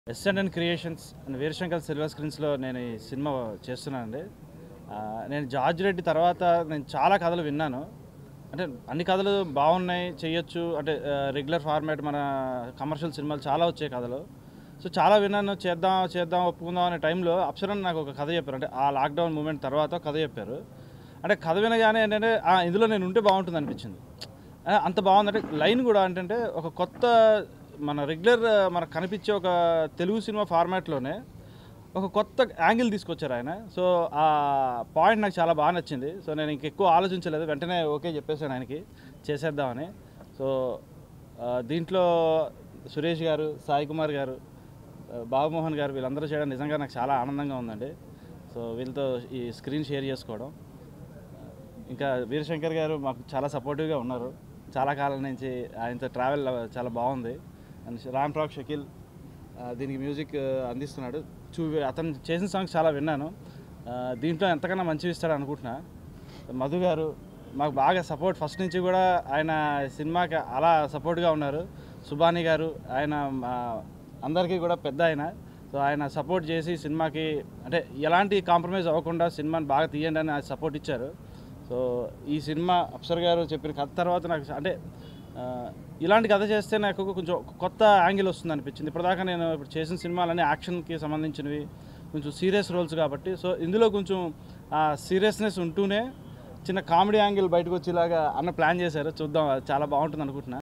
SN creations and Veerashankar silver స్క్రీన్స్లో నేను ఈ సినిమా చేస్తున్నానండి ఆ, నేను జార్జ్ రెడ్డి తర్వాత నేను చాలా కథలు విన్నాను అంటే అన్ని కథలు బాగున్నాయి చేయొచ్చు అంటే రెగ్యులర్ ఫార్మాట్ మన కమర్షియల్ సినిమాలు చాలా వచ్చాయి కథలు సో చాలా విన్నాను చేద్దాం చేద్దాం ఒప్పుకుందాం అనే టైంలో అప్సరన్ నాకు ఒక కథ చెప్పారు అంటే ఆ లాక్డౌన్ మూమెంట్ తర్వాత కథ చెప్పారు అంటే కథ వినగానే ఏంటంటే ఆ, ఇందులో నేను ఉంటే బాగుంటుంది అనిపించింది ఆ, అంత బాగుందంటే లైన్ కూడా ఏంటంటే ఒక కొత్త మన రెగ్యులర్ మనకు కనిపించే ఒక తెలుగు సినిమా ఫార్మాట్లోనే ఒక కొత్త యాంగిల్ తీసుకొచ్చారు ఆయన సో ఆ పాయింట్ నాకు చాలా బాగా నచ్చింది సో నేను ఇంకెక్కువ ఆలోచించలేదు వెంటనే ఓకే చెప్పేసాను ఆయనకి చేసేద్దామని సో ఆ, దీంట్లో సురేష్ గారు సాయి కుమార్ గారు ఆ, బాబుమోహన్ గారు వీళ్ళందరూ చేయడం నిజంగా నాకు చాలా ఆనందంగా ఉందండి సో వీళ్ళతో ఈ స్క్రీన్ షేర్ చేసుకోవడం ఇంకా వీరశంకర్ గారు మాకు చాలా సపోర్టివ్గా ఉన్నారు చాలా కాలం నుంచి ఆయనతో ట్రావెల్ చాలా బాగుంది అండ్ రామ్ ప్రాక్ షకీల్ ఆ, దీనికి మ్యూజిక్ ఆ, అందిస్తున్నాడు చూ అతను చేసిన సాంగ్స్ చాలా విన్నాను ఆ, దీంట్లో ఎంతకన్నా మంచివి ఇస్తాడు అనుకుంటున్నా మధు గారు మాకు బాగా సపోర్ట్ ఫస్ట్ నుంచి కూడా ఆయన సినిమాకి అలా సపోర్ట్గా ఉన్నారు సుబాని గారు ఆయన ఆ, అందరికీ కూడా పెద్ద ఆయన సో ఆయన సపోర్ట్ చేసి సినిమాకి అంటే ఎలాంటి కాంప్రమైజ్ అవ్వకుండా సినిమాని బాగా తీయండి అని ఆయన సపోర్ట్ ఇచ్చారు సో ఈ సినిమా అప్సర్ గారు చెప్పిన కథ తర్వాత నాకు అంటే ఆ, ఇలాంటి కథ చేస్తే నాకు కొంచెం ఒక కొత్త యాంగిల్ వస్తుంది అనిపించింది ఇప్పటిదాకా నేను ఇప్పుడు చేసిన సినిమాలన్నీ యాక్షన్కి సంబంధించినవి కొంచెం సీరియస్ రోల్స్ కాబట్టి సో ఇందులో కొంచెం ఆ సీరియస్నెస్ ఉంటూనే చిన్న కామెడీ యాంగిల్ బయటకు వచ్చేలాగా అన్న ప్లాన్ చేశారు చూద్దాం అది చాలా బాగుంటుంది అనుకుంటున్నా